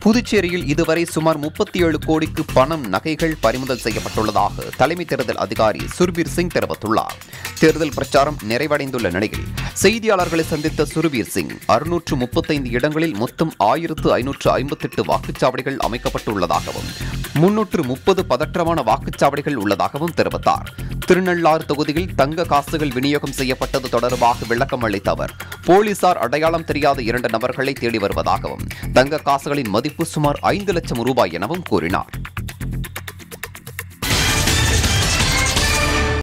புதுச்சேரியில் இதுவரை சுமார் முப்பத்தி ஏழு கோடிக்கு பணம் நகைகள் பறிமுதல் செய்யப்பட்டுள்ளதாக தலைமை தேர்தல் அதிகாரி சுர்பீர் சிங் தெரிவித்துள்ளார் தேர்தல் பிரச்சாரம் நிறைவடைந்துள்ள நிலையில் செய்தியாளர்களை சந்தித்த சுர்பீர் சிங் அறுநூற்று முப்பத்தைந்து இடங்களில் மொத்தம் ஆயிரத்து ஐநூற்று ஐம்பத்தெட்டு வாக்குச்சாவடிகள் அமைக்கப்பட்டுள்ளதாகவும் முன்னூற்று முப்பது பதற்றமான வாக்குச்சாவடிகள் உள்ளதாகவும் தெரிவித்தார் திருநள்ளாறு தொகுதியில் தங்க காசுகள் விநியோகம் செய்யப்பட்டது தொடர்பாக விளக்கம் அளித்த அவர் போலீசார் அடையாளம் தெரியாத இரண்டு நபர்களை தேடி வருவதாகவும் தங்க காசுகளின் மதிப்பு சுமார் ஐந்து லட்சம் ரூபாய் எனவும் கூறினார்